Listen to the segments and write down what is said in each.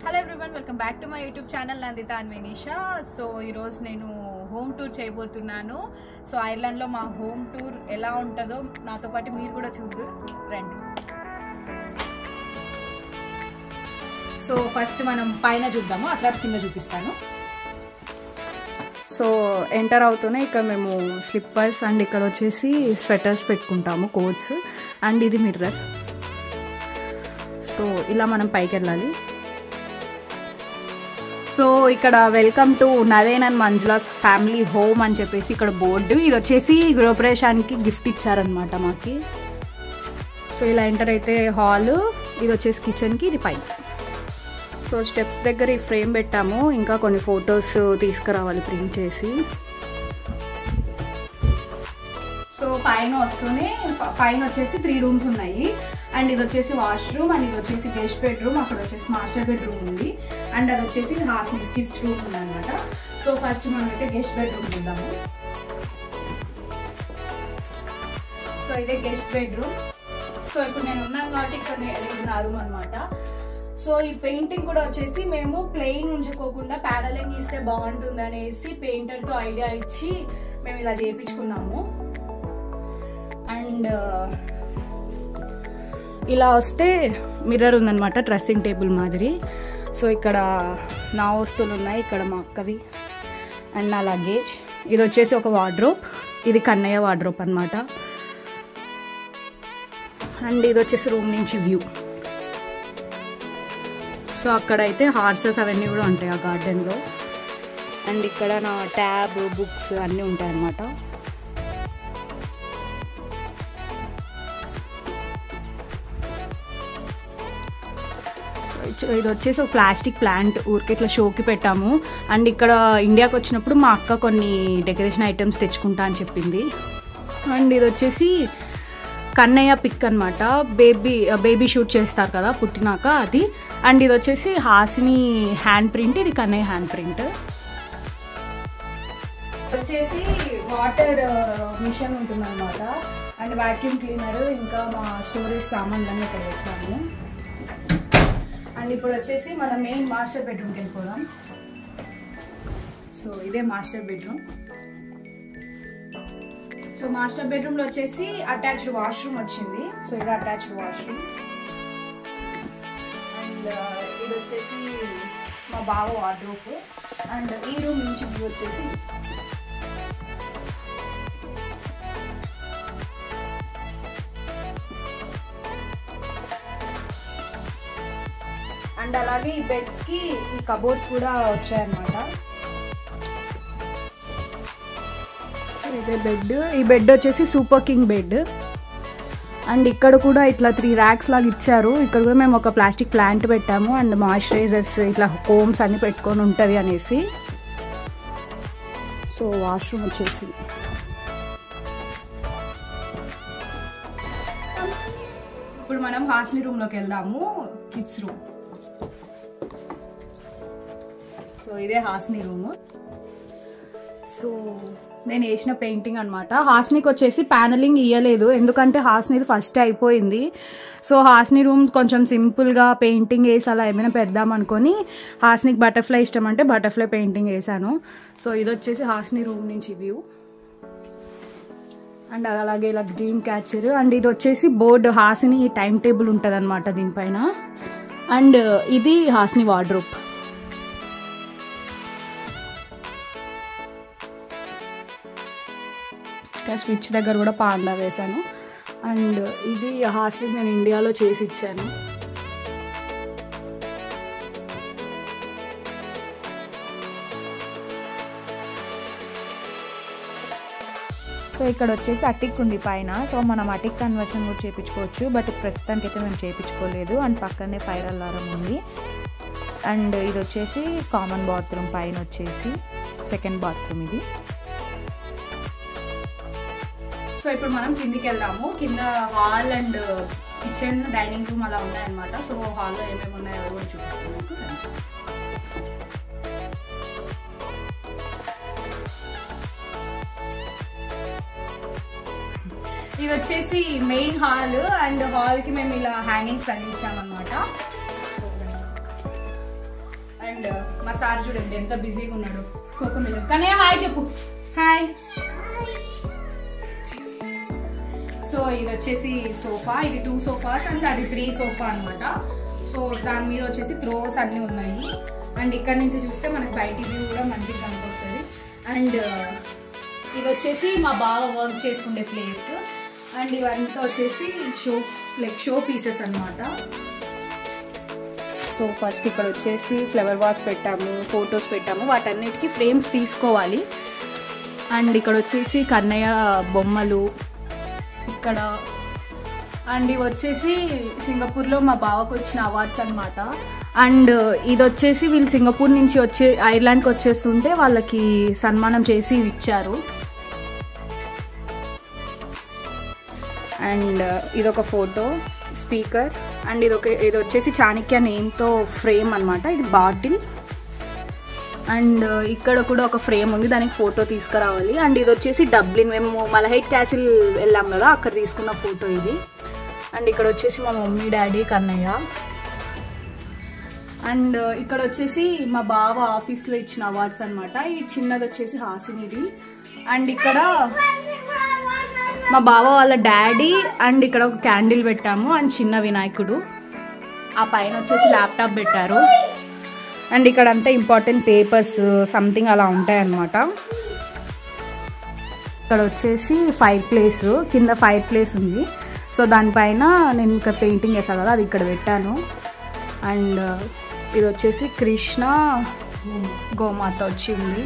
hello everyone welcome back to my YouTube channel Nanditha and Vinisha so ఈరోజు నేను home tour చేయబోతున్నాను so ఐర్లాండ్లో మా హోమ్ టూర్ ఎలా ఉంటుందో నాతో పాటు మీరు కూడా చూద్దరు రండి సో ఫస్ట్ మనం పైన చూద్దాము అట్లా కింద చూపిస్తాను సో ఎంటర్ అవుతూనే ఇక్కడ మేము స్లిప్పర్స్ అండ్ ఇక్కడ వచ్చేసి స్వెటర్స్ పెట్టుకుంటాము కోట్స్ అండ్ ఇది మిర్రర్ సో ఇలా మనం పైకి వెళ్ళాలి సో ఇక్కడ welcome to Nadine and Manjula's family home అని చెప్పేసి ఇక్కడ బోర్డు ఇది వచ్చేసి గృహప్రవేశానికి గిఫ్ట్ ఇచ్చారనమాట మాకి సో ఇలా ఎంటర్ అయితే హాల్ ఇది వచ్చేసి కిచెన్కి ఇది పైన సో స్టెప్స్ దగ్గర ఈ ఫ్రేమ్ పెట్టాము ఇంకా కొన్ని ఫొటోస్ తీసుకురావాలి ప్రింట్ చేసి సో పైన వస్తూనే పైన వచ్చేసి త్రీ రూమ్స్ ఉన్నాయి అండ్ ఇది వచ్చేసి వాష్రూమ్ అండ్ ఇది వచ్చేసి గెస్ట్ బెడ్రూమ్ అక్కడ వచ్చేసి మాస్టర్ బెడ్రూమ్ ఉంది అండ్ అది వచ్చేసి హాస్నిస్ కిస్ట్ రూమ్ ఉంది అనమాట సో ఫస్ట్ మనం అయితే గెస్ట్ బెడ్రూమ్ చూద్దాము సో ఇదే గెస్ట్ బెడ్రూమ్ సో ఇప్పుడు నేను ఉన్నాను కాబట్టి ఇక్కడ ఇది నా రూమ్ అనమాట సో ఈ పెయింటింగ్ కూడా వచ్చేసి మేము ప్లెయిన్ ఉంచుకోకుండా ప్యారలింగ్ ఇస్తే బాగుంటుంది అనేసి పెయింటర్తో ఐడియా ఇచ్చి మేము ఇలా చేయించుకున్నాము అండ్ ఇలా వస్తే మిర్రర్ ఉందన్నమాట డ్రెస్సింగ్ టేబుల్ మాదిరి సో ఇక్కడ నా వస్తువులు ఉన్నాయి ఇక్కడ మా అక్కవి అండ్ నా లగేజ్ ఇది వచ్చేసి ఒక వార్డ్రోప్ ఇది కన్నయ్య వార్డ్రోప్ అనమాట అండ్ ఇది వచ్చేసి రూమ్ నుంచి వ్యూ సో అక్కడైతే హార్సెస్ అవన్నీ కూడా ఉంటాయి ఆ గార్డెన్లో అండ్ ఇక్కడ నా ట్యాబ్ బుక్స్ అన్నీ ఉంటాయి అన్నమాట సో ఇది వచ్చేసి ఒక ప్లాస్టిక్ ప్లాంట్ ఊరికి ఇట్లా షోకి పెట్టాము అండ్ ఇక్కడ ఇండియాకి వచ్చినప్పుడు మా అక్క కొన్ని డెకరేషన్ ఐటమ్స్ తెచ్చుకుంటా అని చెప్పింది అండ్ ఇది వచ్చేసి కన్నయ్య పిక్ అనమాట బేబీ బేబీ షూట్ చేస్తారు కదా పుట్టినాక అది అండ్ ఇది వచ్చేసి హాసిని హ్యాండ్ ప్రింట్ ఇది కన్నయ్య హ్యాండ్ ప్రింట్ వచ్చేసి వాటర్ మిషన్ ఉంటుందన్నమాట అండ్ వాక్యూమ్ క్లీనర్ ఇంకా మా స్టోరేజ్ సామాన్లన్నీ ఇక్కడ పెట్టాము అండ్ ఇప్పుడు వచ్చేసి మన మెయిన్ మాస్టర్ బెడ్రూమ్కి వెళ్ళిపోదాం సో ఇదే మాస్టర్ బెడ్రూమ్ సో మాస్టర్ బెడ్రూమ్లో వచ్చేసి అటాచ్డ్ వాష్రూమ్ వచ్చింది సో ఇది అటాచ్డ్ వాష్రూమ్ అండ్ ఇది వచ్చేసి మా బావ వార్డ్రోప్ అండ్ ఈ రూమ్ నుంచి వ్యూ వచ్చేసి అండ్ అలాగే ఈ బెడ్స్ కి ఈ కబోర్డ్స్ కూడా వచ్చాయన్నమాట ఇదే బెడ్ ఈ బెడ్ వచ్చేసి సూపర్ కింగ్ బెడ్ అండ్ ఇక్కడ కూడా ఇట్లా త్రీ ర్యాక్స్ లాగా ఇచ్చారు ఇక్కడ కూడా మేము ఒక ప్లాస్టిక్ ప్లాంట్ పెట్టాము అండ్ మాయిశ్చరైజర్స్ ఇట్లా కోమ్స్ అన్ని పెట్టుకొని ఉంటుంది అనేసి సో వాష్రూమ్ వచ్చేసి ఇప్పుడు మనం హాస్ని రూమ్లోకి వెళ్దాము కిడ్స్ రూమ్ సో ఇదే హాస్ని రూమ్ సో నేను వేసిన పెయింటింగ్ అనమాట హాస్నికి వచ్చేసి ప్యానలింగ్ ఇవ్వలేదు ఎందుకంటే హాస్నిది ఫస్ట్ అయిపోయింది సో హాస్ని రూమ్ కొంచెం సింపుల్గా పెయింటింగ్ వేసి అలా ఏమైనా పెడదాం అనుకొని హాస్నికి బటర్ఫ్లై ఇష్టం అంటే బటర్ఫ్లై పెయింటింగ్ వేసాను సో ఇది వచ్చేసి హాస్ని రూమ్ నుంచి వ్యూ అండ్ అలాగే ఇలా గ్రీన్ క్యాచర్ అండ్ ఇది వచ్చేసి బోర్డు హాసిని టైం టేబుల్ ఉంటుంది అనమాట దీనిపైన అండ్ ఇది హాస్ని వార్డ్రోప్ స్విచ్ దగ్గర కూడా పాండా వేశాను అండ్ ఇది హాస్ని నేను ఇండియాలో చేసి ఇచ్చాను సో ఇక్కడ వచ్చేసి అటిక్ ఉంది పైన సో మనం అటిక్ కన్వర్షన్ కూడా చేయించుకోవచ్చు బట్ ప్రస్తుతానికి అయితే మేము చేయించుకోలేదు అండ్ పక్కనే ఫైర్ అలారం ఉంది అండ్ ఇది వచ్చేసి కామన్ బాత్రూమ్ పైన వచ్చేసి సెకండ్ బాత్రూమ్ ఇది సో ఇప్పుడు మనం కిందికి వెళ్దాము కింద hall and kitchen dining room అలా ఉన్నాయన్నమాట సో హాల్లో ఏమేమి ఉన్నాయో కూడా చూపిస్తున్నాను ఇది వచ్చేసి మెయిన్ హాల్ అండ్ హాల్ కి మేము ఇలా హ్యాంగింగ్స్ తగిలించామన్నమాట సో అండ్ మా సార్ చూడండి ఎంత బిజీగా ఉన్నాడు కోకో మిలన్ కానీ హాయ్ చెప్పు హాయ్ సో ఇది వచ్చేసి సోఫా ఇది టూ సోఫాస్ అండ్ అది త్రీ సోఫా అన్నమాట సో దాని మీద వచ్చేసి త్రోస్ అన్నీ ఉన్నాయి అండ్ ఇక్కడ నుంచి చూస్తే మనకి బయట వ్యూ కూడా మంచిగా కనిపిస్తుంది అండ్ ఇది వచ్చేసి మా బాగా వర్క్ చేసుకునే ప్లేస్ అండ్ ఇవంతా వచ్చేసి షో లైక్ షో పీసెస్ అన్నమాట సో ఫస్ట్ ఇక్కడ వచ్చేసి ఫ్లవర్ వాస్ పెట్టాము ఫొటోస్ పెట్టాము వాటన్నిటికీ ఫ్రేమ్స్ తీసుకోవాలి అండ్ ఇక్కడ వచ్చేసి కన్నయ్య బొమ్మలు ఇక్కడ అండ్ ఇవి వచ్చేసి సింగపూర్లో మా బావకు వచ్చిన అవార్డ్స్ అనమాట అండ్ ఇది వచ్చేసి వీళ్ళు సింగపూర్ నుంచి వచ్చే ఐర్లాండ్కి వచ్చేస్తుంటే వాళ్ళకి సన్మానం చేసి ఇవి ఇచ్చారు అండ్ ఇదొక ఫోటో స్పీకర్ అండ్ ఇది ఒక ఇది వచ్చేసి చాణక్య నేమ్తో ఫ్రేమ్ అనమాట ఇది బాటిల్ అండ్ ఇక్కడ కూడా ఒక ఫ్రేమ్ ఉంది దానికి ఫోటో తీసుకురావాలి అండ్ ఇది వచ్చేసి డబ్లిన్ మేము మలహైట్ క్యాసిల్ వెళ్ళాం కదా అక్కడ తీసుకున్న ఫోటో ఇది అండ్ ఇక్కడ వచ్చేసి మా మమ్మీ డాడీ కన్నయ్య అండ్ ఇక్కడ వచ్చేసి మా బావ ఆఫీస్లో ఇచ్చిన అవార్డ్స్ అనమాట ఈ చిన్నది వచ్చేసి హాసినిది అండ్ ఇక్కడ మా బావ వాళ్ళ డాడీ అండ్ ఇక్కడ ఒక క్యాండిల్ పెట్టాము అండ్ చిన్న వినాయకుడు ఆ పైన వచ్చేసి ల్యాప్టాప్ పెట్టారు అండ్ ఇక్కడ అంతా ఇంపార్టెంట్ పేపర్స్ సంథింగ్ అలా ఉంటాయన్నమాట ఇక్కడ వచ్చేసి ఫైర్ ప్లేస్ కింద ఫైర్ ప్లేస్ ఉంది సో దానిపైన నేను ఇక్కడ పెయింటింగ్ వేసాను కదా అది ఇక్కడ పెట్టాను అండ్ ఇది వచ్చేసి కృష్ణ గోమాత వచ్చింది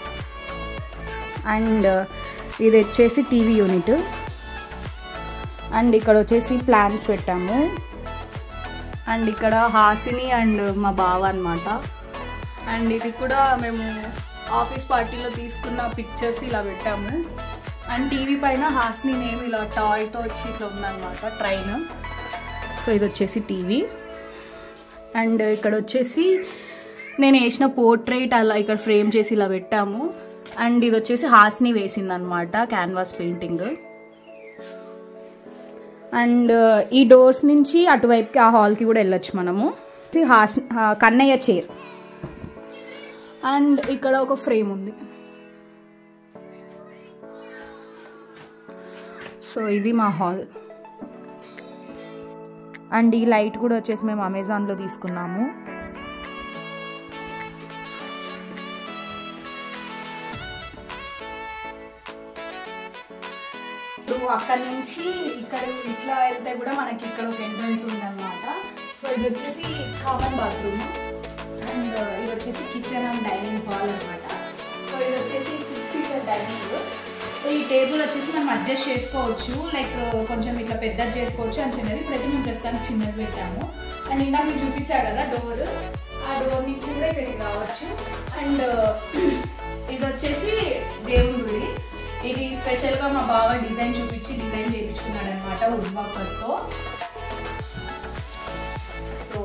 అండ్ ఇది వచ్చేసి టీవీ యూనిట్ అండ్ ఇక్కడ వచ్చేసి ప్లాన్స్ పెట్టాము అండ్ ఇక్కడ హాసిని అండ్ మా బావ అనమాట అండ్ ఇది కూడా మేము ఆఫీస్ పార్టీలో తీసుకున్న పిక్చర్స్ ఇలా పెట్టాము అండ్ టీవీ పైన హాసిని నేమ్ ఇలా టాయ్తో వచ్చి ఇట్లా ఉందన్నమాట ట్రైన్ సో ఇది వచ్చేసి టీవీ అండ్ ఇక్కడ వచ్చేసి నేను వేసిన పోర్ట్రేట్ అలా ఇక్కడ ఫ్రేమ్ చేసి ఇలా పెట్టాము అండ్ ఇది వచ్చేసి హాస్ని వేసిందనమాట క్యాన్వాస్ పెయింటింగ్ అండ్ ఈ డోర్స్ నుంచి అటువైపుకి ఆ హాల్కి కూడా వెళ్ళొచ్చు మనము ఇది హాస్ ఆ, కన్నయ్య చైర్ అండ్ ఇక్కడ ఒక ఫ్రేమ్ ఉంది సో ఇది మా హాల్ అండ్ ఈ లైట్ కూడా వచ్చేసి మేము అమెజాన్లో తీసుకున్నాము ఇప్పుడు అక్కడ నుంచి ఇక్కడ ఇట్లా వెళ్తే కూడా మనకి ఇక్కడ ఒక ఎంట్రన్స్ ఉందన్నమాట సో ఇది వచ్చేసి కామన్ బాత్రూమ్ అండ్ ఇది వచ్చేసి కిచెన్ అండ్ డైనింగ్ హాల్ అనమాట సో ఇది వచ్చేసి సిక్స్ సీటర్ డైనింగ్ సో ఈ టేబుల్ వచ్చేసి మనం అడ్జస్ట్ చేసుకోవచ్చు లైక్ కొంచెం ఇట్లా పెద్దది చేసుకోవచ్చు అని చిన్నది ఇప్పుడైతే మేము ప్రస్తుతానికి చిన్నది పెట్టాము అండ్ ఇందాక మీకు చూపించా కదా డోర్ ఆ డోర్ నుంచి కూడా ఇక్కడికి రావచ్చు అండ్ ఇది వచ్చేసి దేవుడి గుడి ఇది స్పెషల్గా మా బావ డిజైన్ చూపించి డిజైన్ చేయించుకున్నాడు అనమాట వుడ్ వర్కర్స్తో సో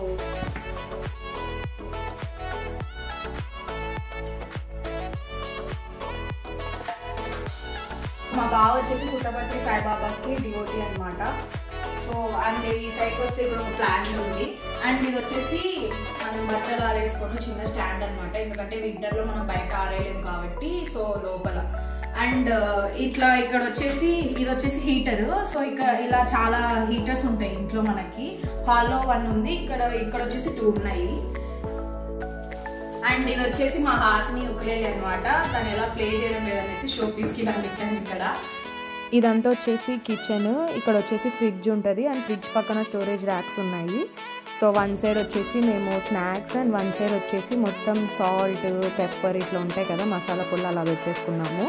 మా బావ వచ్చేసి పుట్టపర్తి సాయిబాబాకి డివోటీ అనమాట సో అండ్ ఈ సైడ్కి వస్తే ఇప్పుడు ప్లాన్ ఉంది అండ్ ఇది వచ్చేసి మనం బట్టలు ఆరేసుకొని చిన్న స్టాండ్ అనమాట ఎందుకంటే వింటర్లో మనం బయట ఆరేయలేము కాబట్టి సో లోపల అండ్ ఇట్లా ఇక్కడ వచ్చేసి ఇది వచ్చేసి హీటర్ సో ఇక్కడ ఇలా చాలా హీటర్స్ ఉంటాయి ఇంట్లో మనకి హాల్లో వన్ ఉంది ఇక్కడ ఇక్కడ వచ్చేసి టూ ఉన్నాయి అండ్ ఇది వచ్చేసి మా హాసిని ఉకులేలి అనమాట తను ఎలా ప్లే చేయడం లేదనేసి షో పీస్కి ఇలా పెట్టాను ఇక్కడ ఇదంతా వచ్చేసి కిచెన్ ఇక్కడ వచ్చేసి ఫ్రిడ్జ్ ఉంటుంది అండ్ ఫ్రిడ్జ్ పక్కన స్టోరేజ్ ర్యాక్స్ ఉన్నాయి సో వన్ సైడ్ వచ్చేసి మేము స్నాక్స్ అండ్ వన్ సైడ్ వచ్చేసి మొత్తం సాల్ట్ పెప్పర్ ఇట్లా ఉంటాయి కదా మసాలా పొళ్ళు అలా పెట్టేసుకున్నాము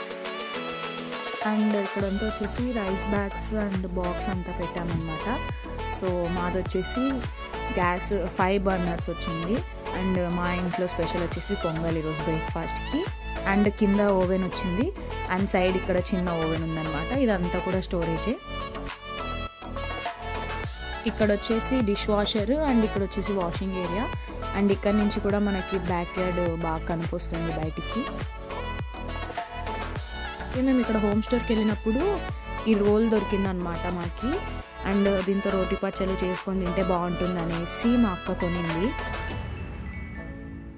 అండ్ ఇక్కడంతా వచ్చేసి రైస్ బ్యాగ్స్ అండ్ బాక్స్ అంతా పెట్టామన్నమాట సో మాది వచ్చేసి గ్యాస్ ఫైవ్ బర్నర్స్ వచ్చింది అండ్ మా ఇంట్లో స్పెషల్ వచ్చేసి పొంగల్ ఈరోజు బ్రేక్ఫాస్ట్కి అండ్ కింద ఓవెన్ వచ్చింది అండ్ సైడ్ ఇక్కడ చిన్న ఓవెన్ ఉందన్నమాట ఇదంతా కూడా స్టోరేజే ఇక్కడ వచ్చేసి డిష్ వాషర్ అండ్ ఇక్కడ వచ్చేసి వాషింగ్ ఏరియా అండ్ ఇక్కడ నుంచి కూడా మనకి బ్యాక్ యార్డ్ బాగా కనిపిస్తుంది బయటికి అయితే మేము ఇక్కడ హోమ్ స్టోర్కి వెళ్ళినప్పుడు ఈ రోల్ దొరికిందనమాట మాకి అండ్ దీంతో రోటి పచ్చళ్ళు చేసుకొని తింటే బాగుంటుంది అనేసి మా అక్క కొనింది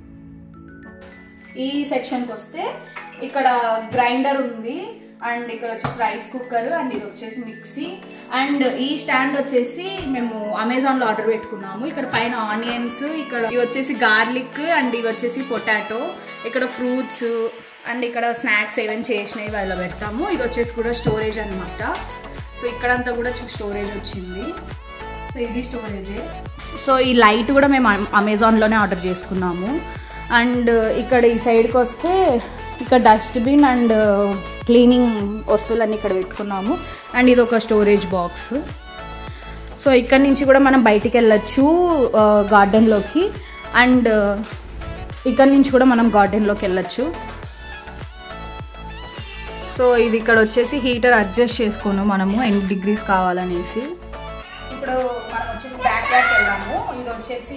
ఈ సెక్షన్కి వస్తే ఇక్కడ గ్రైండర్ ఉంది అండ్ ఇక్కడ వచ్చేసి రైస్ కుక్కర్ అండ్ ఇది వచ్చేసి మిక్సీ అండ్ ఈ స్టాండ్ వచ్చేసి మేము అమెజాన్ లో ఆర్డర్ పెట్టుకున్నాము ఇక్కడ పైన ఆనియన్స్ ఇక్కడ ఇవి వచ్చేసి గార్లిక్ అండ్ ఇవి వచ్చేసి పొటాటో ఇక్కడ ఫ్రూట్స్ అండ్ ఇక్కడ స్నాక్స్ ఏమైనా చేసినవి వాళ్ళ పెడతాము ఇది వచ్చేసి కూడా స్టోరేజ్ అనమాట సో ఇక్కడంతా కూడా స్టోరేజ్ వచ్చింది సో ఇది స్టోరేజే సో ఈ లైట్ కూడా మేము అమ్- అమెజాన్లోనే ఆర్డర్ చేసుకున్నాము అండ్ ఇక్కడ ఈ సైడ్కి వస్తే ఇక్కడ డస్ట్బిన్ అండ్ క్లీనింగ్ వస్తువులన్నీ ఇక్కడ పెట్టుకున్నాము అండ్ ఇది ఒక స్టోరేజ్ బాక్స్ సో ఇక్కడ నుంచి కూడా మనం బయటికి వెళ్ళొచ్చు గార్డెన్లోకి అండ్ ఇక్కడ నుంచి కూడా మనం గార్డెన్లోకి వెళ్ళొచ్చు సో ఇది ఇక్కడ వచ్చేసి హీటర్ అడ్జస్ట్ చేసుకోను మనము ఎన్ని డిగ్రీస్ కావాలనేసి ఇప్పుడు మనం వచ్చేసి బ్యాక్ యార్డ్కి వెళ్దాము ఇది వచ్చేసి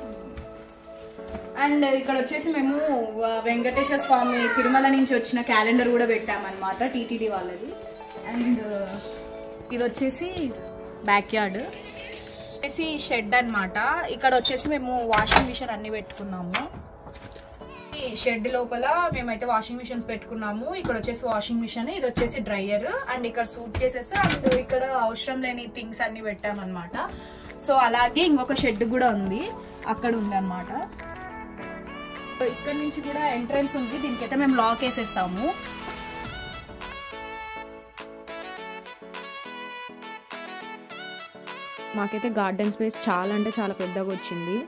అండ్ ఇక్కడ వచ్చేసి మేము ఆ, వెంకటేశ్వర స్వామి తిరుమల నుంచి వచ్చిన క్యాలెండర్ కూడా పెట్టామన్నమాట టీటీడీ వాళ్ళది అండ్ ఇది వచ్చేసి బ్యాక్ యార్డ్ వచ్చేసి షెడ్ అన్నమాట ఇక్కడ వచ్చేసి మేము వాషింగ్ మిషన్ అన్ని పెట్టుకున్నాము ఈ షెడ్ లోపల మేమైతే వాషింగ్ మిషన్స్ పెట్టుకున్నాము ఇక్కడ వచ్చేసి వాషింగ్ మిషన్ ఇది వచ్చేసి డ్రైయర్ అండ్ ఇక్కడ సూట్ కేసెస్ అండ్ ఇక్కడ అవసరం లేని థింగ్స్ అన్ని పెట్టామన్నమాట సో అలాగే ఇంకొక షెడ్ కూడా ఉంది అక్కడ ఉంది అనమాట ఇక్కడ నుంచి కూడా ఎంట్రన్స్ ఉంది దీనికైతే మేము లాక్ వేసేస్తాము మాకైతే గార్డెన్ స్పేస్ చాలా అంటే చాలా పెద్దగా వచ్చింది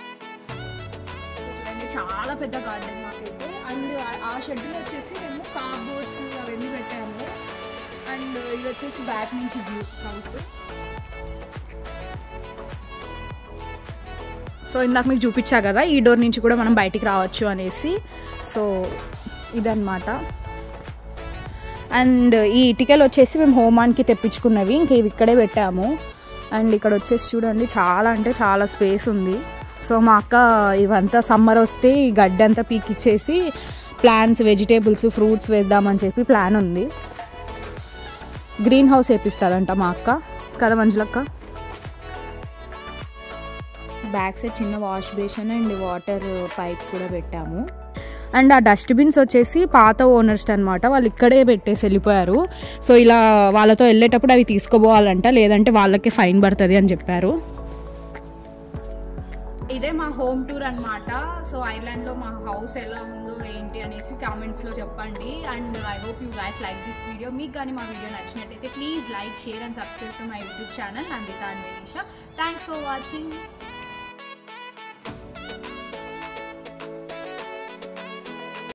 చూడండి చాలా పెద్ద గార్డెన్ మాకైతే అండ్ ఆ షెడ్యూల్ వచ్చేసి మేము కార్బోర్డ్స్ అవన్నీ పెట్టాము అండ్ ఇది వచ్చేసి బ్యాక్ నుంచి వ్యూ హౌస్ సో ఇందాక మీకు చూపించా కదా ఈ డోర్ నుంచి కూడా మనం బయటికి రావచ్చు అనేసి సో ఇదన్నమాట అండ్ ఈ ఇటుకలు వచ్చేసి మేము హోమానికి తెప్పించుకున్నవి ఇంక ఇవి ఇక్కడే పెట్టాము అండ్ ఇక్కడ వచ్చేసి చూడండి చాలా అంటే చాలా స్పేస్ ఉంది సో మా అక్క ఇవంతా సమ్మర్ వస్తే ఈ గడ్డి అంతా పీకిచ్చేసి ప్లాంట్స్ వెజిటేబుల్స్ ఫ్రూట్స్ వేద్దామని చెప్పి ప్లాన్ ఉంది గ్రీన్ హౌస్ వేపిస్తుందంట మా అక్క కదా మంజులక్క బ్యాక్ సైడ్ చిన్న wash basin and water pipe కూడా పెట్టాము అండ్ ఆ డస్ట్బిన్స్ వచ్చేసి పాత ఓనర్స్ అనమాట వాళ్ళు ఇక్కడే పెట్టేసి వెళ్ళిపోయారు సో ఇలా వాళ్ళతో వెళ్ళేటప్పుడు అవి తీసుకుపోవాలంట లేదంటే వాళ్ళకి ఫైన్ పడుతుంది అని చెప్పారు ఇదే మా హోమ్ టూర్ అన్నమాట సో ఐర్లాండ్ లో మా హౌస్ ఎలా ఉందో ఏంటి అనేసి కామెంట్స్ లో చెప్పండి and I hope you guys like this video మీకు కానీ మా వీడియో నచ్చినట్టయితే please like share and subscribe to my YouTube channel Nanditha and Vinisha thanks for watching